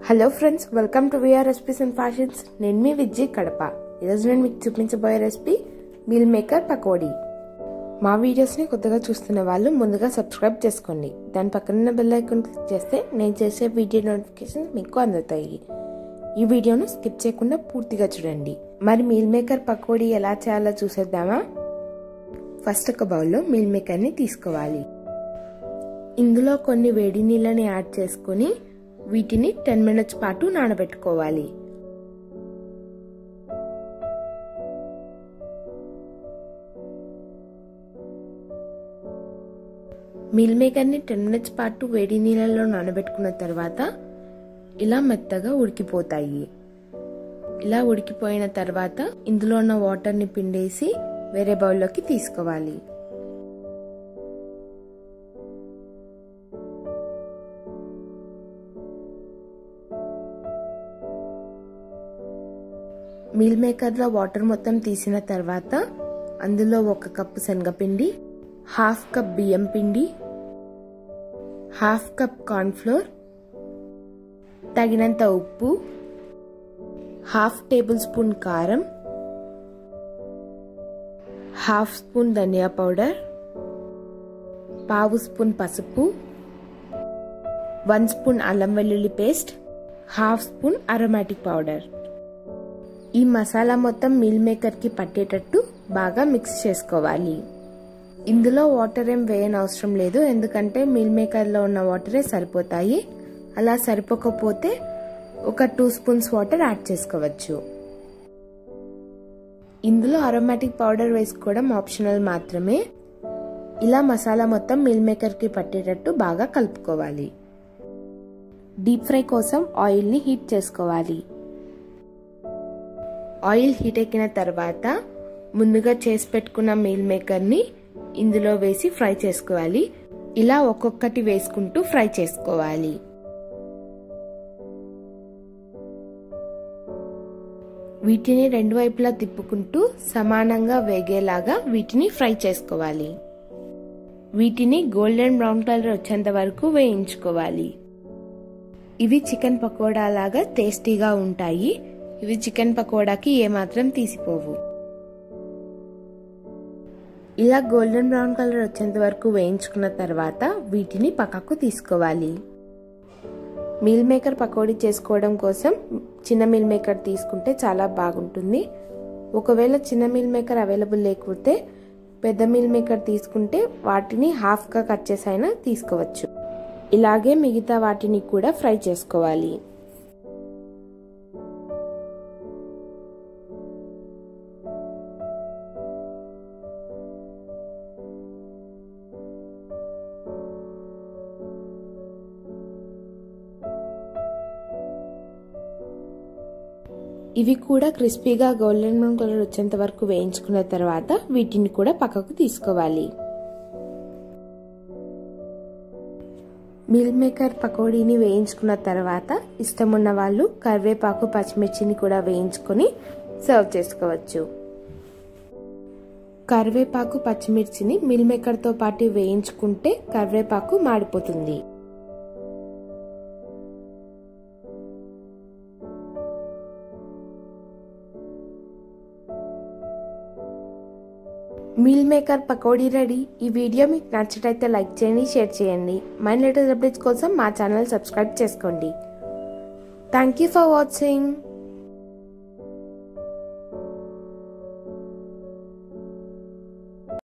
hello friends welcome to VR recipes and fashions నేను మీ విజయ్ కడప ఈరోజు నేను మీకు చూపించబోయే రెసిపీ మీల్ మేకర్ పకోడీ మా వీడియోస్ని కొత్తగా చూస్తున్న వాళ్ళు ముందుగా సబ్స్క్రైబ్ చేసుకోండి దాని పక్కన బెల్ ఐకాన్ క్లిక్ చేస్తే నేను చేసే వీడియో నోటిఫికేషన్ మీకు అందుతాయి ఈ వీడియోను స్కిప్ చేయకుండా పూర్తిగా చూడండి మరి మీల్ మేకర్ పకోడీ ఎలా చేయాలో చూసేద్దామా ఫస్ట్ ఒక బౌల్లో మీల్ మేకర్ని తీసుకోవాలి ఇందులో కొన్ని వేడి నీళ్ళని యాడ్ చేసుకొని వీటిని టెన్ మినిట్స్ పాటు నానబెట్టుకోవాలి మిల్ మేకర్ని టెన్ మినిట్స్ పాటు వేడి నీళ్ళలో నానబెట్టుకున్న తర్వాత ఇలా మెత్తగా ఉడికిపోతాయి ఇలా ఉడికిపోయిన తర్వాత ఇందులో ఉన్న వాటర్ని పిండేసి వేరే బౌల్లోకి తీసుకోవాలి మీల్ మేకర్లో వాటర్ మొత్తం తీసిన తర్వాత అందులో ఒక కప్పు శనగపిండి హాఫ్ కప్ బియ్యం పిండి హాఫ్ కప్ కార్న్ఫ్లోర్ తగినంత ఉప్పు హాఫ్ టేబుల్ స్పూన్ కారం హాఫ్ స్పూన్ ధనియా పౌడర్ పావు స్పూన్ పసుపు వన్ స్పూన్ అల్లం వెల్లుల్లి paste half spoon aromatic powder ఈ మసాలా మొత్తం మీల్ మేకర్కి పట్టేటట్టు బాగా మిక్స్ చేసుకోవాలి ఇందులో వాటర్ ఏం వేయని అవసరం లేదు ఎందుకంటే మీల్ మేకర్లో ఉన్న వాటరే సరిపోతాయి అలా సరిపోకపోతే ఒక టూ స్పూన్స్ వాటర్ యాడ్ చేసుకోవచ్చు ఇందులో అరోమాటిక్ పౌడర్ వేసుకోవడం ఆప్షనల్ మాత్రమే ఇలా మసాలా మొత్తం మీల్ మేకర్కి పట్టేటట్టు బాగా కలుపుకోవాలి డీప్ ఫ్రై కోసం ఆయిల్ని హీట్ చేసుకోవాలి ఆయిల్ హీట్ ఎక్కిన తర్వాత ముందుగా చేసి పెట్టుకున్న మీల్ మేకర్ని ఇందులో వేసి ఫ్రై చేసుకోవాలి ఇలా ఒక్కొక్కటి వేసుకుంటూ ఫ్రై చేసుకోవాలి వీటిని రెండు వైపులా తిప్పుకుంటూ సమానంగా వేగేలాగా వీటిని ఫ్రై చేసుకోవాలి వీటిని గోల్డెన్ బ్రౌన్ కలర్ వచ్చేంత వరకు వేయించుకోవాలి ఇవి చికెన్ పకోడా లాగా టేస్టీగా ఉంటాయి ఇవి చికెన్ పకోడాకి ఏమాత్రం తీసిపోవు ఇలా గోల్డెన్ బ్రౌన్ కలర్ వచ్చేంత వరకు వేయించుకున్న తర్వాత వీటిని పక్కకు తీసుకోవాలి మీల్ మేకర్ పకోడీ చేసుకోవడం కోసం చిన్న మీల్ మేకర్ తీసుకుంటే చాలా బాగుంటుంది ఒకవేళ చిన్న మీల్ మేకర్ అవైలబుల్ లేకపోతే పెద్ద మీల్ మేకర్ తీసుకుంటే వాటిని హాఫ్గా కట్ చేసైనా తీసుకోవచ్చు ఇలాగే మిగతా వాటిని కూడా ఫ్రై చేసుకోవాలి ఇవి కూడా క్రిస్పీగా గోల్డెన్ బ్రౌన్ కలర్ వచ్చేంత వరకు వేయించుకున్న తర్వాత వీటిని కూడా పక్కకు తీసుకోవాలి మిల్ మేకర్ పకోడీని వేయించుకున్న తర్వాత ఇష్టం ఉన్న వాళ్ళు కరివేపాకు పచ్చిమిర్చిని కూడా వేయించుకొని సర్వ్ చేసుకోవచ్చు కరివేపాకు పచ్చిమిర్చిని మిల్ మేకర్తో పాటు వేయించుకుంటే కరివేపాకు మాడిపోతుంది మీల్ మేకర్ పకోడీ రెడీ ఈ వీడియో మీకు నచ్చినట్లయితే లైక్ చేయండి షేర్ చేయండి మై లేటెస్ట్ అప్డేట్స్ కోసం మా ఛానల్ సబ్స్క్రైబ్ చేసుకోండి థ్యాంక్ యూ ఫర్ వాచింగ్